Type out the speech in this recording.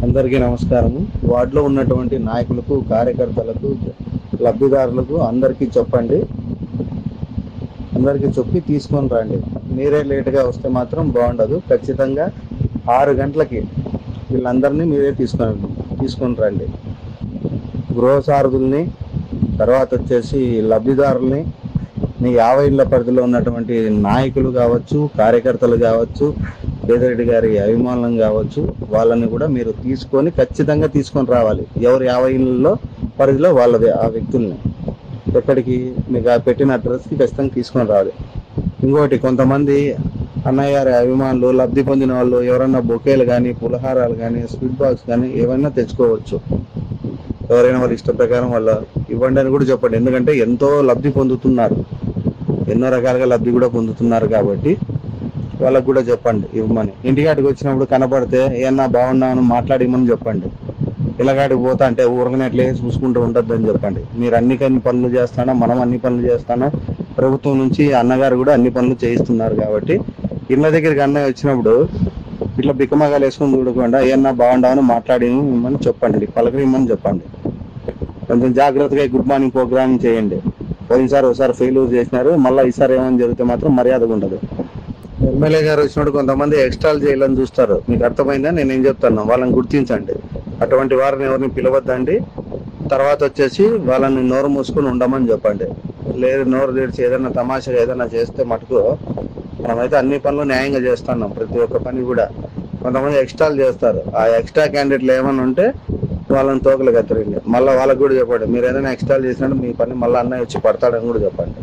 అందరికీ నమస్కారము వార్డులో ఉన్నటువంటి నాయకులకు కార్యకర్తలకు లబ్ధిదారులకు అందరికీ చెప్పండి అందరికీ చెప్పి తీసుకొని రండి మీరే లేటుగా వస్తే మాత్రం బాగుండదు ఖచ్చితంగా ఆరు గంటలకి వీళ్ళందరినీ మీరే తీసుకొని తీసుకొని రండి గృహ సారథుల్ని తర్వాత వచ్చేసి లబ్ధిదారుల్ని మీ యాభై ఇళ్ళ పరిధిలో ఉన్నటువంటి నాయకులు కావచ్చు కార్యకర్తలు కావచ్చు పేదరెడ్డి గారి అభిమానులం కావచ్చు వాళ్ళని కూడా మీరు తీసుకొని ఖచ్చితంగా తీసుకొని రావాలి ఎవరు యాభై ఇళ్ళలో పరిధిలో వాళ్ళదే ఆ వ్యక్తుల్ని ఎక్కడికి మీకు ఆ పెట్టిన అడ్రస్కి ఖచ్చితంగా తీసుకొని రావాలి ఇంకోటి కొంతమంది అన్నయ్య గారి అభిమానులు లబ్ధి పొందిన వాళ్ళు ఎవరన్నా బొకేలు కానీ పులహారాలు కానీ స్వీట్ బాక్స్ కానీ ఏమైనా తెచ్చుకోవచ్చు ఎవరైనా వాళ్ళ ఇష్ట ప్రకారం వాళ్ళ ఇవ్వండి అని కూడా చెప్పండి ఎందుకంటే ఎంతో లబ్ధి పొందుతున్నారు ఎన్నో రకాలుగా లబ్ధి కూడా పొందుతున్నారు కాబట్టి వాళ్ళకు కూడా చెప్పండి ఇవ్వమని ఇంటికాడికి వచ్చినప్పుడు కనపడితే ఏమన్నా బాగున్నామని మాట్లాడిమని చెప్పండి ఇలాగాడికి పోతా అంటే ఊరకనే అట్లే చూసుకుంటూ ఉండొద్దని చెప్పండి మీరు అన్ని కన్ని పనులు చేస్తానో మనం అన్ని పనులు చేస్తానో ప్రభుత్వం నుంచి అన్నగారు కూడా అన్ని పనులు చేయిస్తున్నారు కాబట్టి ఇళ్ళ దగ్గరికి అన్నయ్య వచ్చినప్పుడు ఇట్లా బిక్కమగాలు వేసుకొని చూడకుండా ఏమన్నా బాగుండామని మాట్లాడి ఇమ్మని చెప్పండి పలకరిమ్మని చెప్పండి కొంచెం జాగ్రత్తగా గుడ్ మార్నింగ్ ప్రోగ్రామ్ చేయండి పోయినసారి ఒకసారి ఫెయిల్ చేసినారు మళ్ళీ ఈసారి ఏమైనా జరిగితే మాత్రం మర్యాదగా ఉండదు ఎమ్మెల్యే గారు వచ్చినప్పుడు కొంతమంది ఎక్స్ట్రాలు చేయాలని చూస్తారు మీకు అర్థమైందా నేను ఏం చెప్తాను వాళ్ళని గుర్తించండి అటువంటి వారిని ఎవరిని పిలవద్దండి తర్వాత వచ్చేసి వాళ్ళని నోరు మూసుకొని ఉండమని చెప్పండి లేదు నోరు తెరిచి ఏదైనా తమాషగా ఏదైనా చేస్తే మటుకు మనమైతే అన్ని పనులు న్యాయంగా చేస్తున్నాం ప్రతి ఒక్క పని కూడా కొంతమంది ఎక్స్ట్రాలు చేస్తారు ఆ ఎక్స్ట్రా క్యాండిడేట్లు ఏమైనా ఉంటే వాళ్ళని తోకలు కత్తిరండి మళ్ళీ వాళ్ళకి కూడా చెప్పండి మీరు ఏదైనా ఎక్స్ట్రాలు చేసినట్టు మీ పని మళ్ళీ అన్నయ్య వచ్చి పడతాడని కూడా చెప్పండి